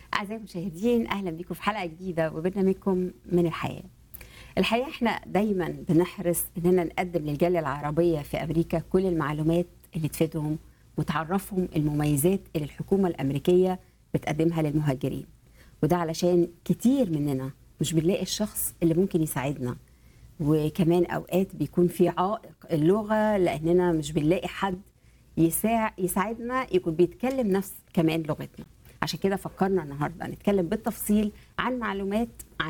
أعزائي المشاهدين أهلا بكم في حلقة جديدة وبرنامجكم من الحياة الحقيقة احنا دايما بنحرص اننا نقدم للجالية العربية في أمريكا كل المعلومات اللي تفيدهم وتعرفهم المميزات اللي الحكومة الأمريكية بتقدمها للمهاجرين وده علشان كتير مننا مش بنلاقي الشخص اللي ممكن يساعدنا وكمان أوقات بيكون في عائق اللغة لأننا مش بنلاقي حد يساع يساعدنا يكون بيتكلم نفس كمان لغتنا عشان كده فكرنا النهارده نتكلم بالتفصيل عن معلومات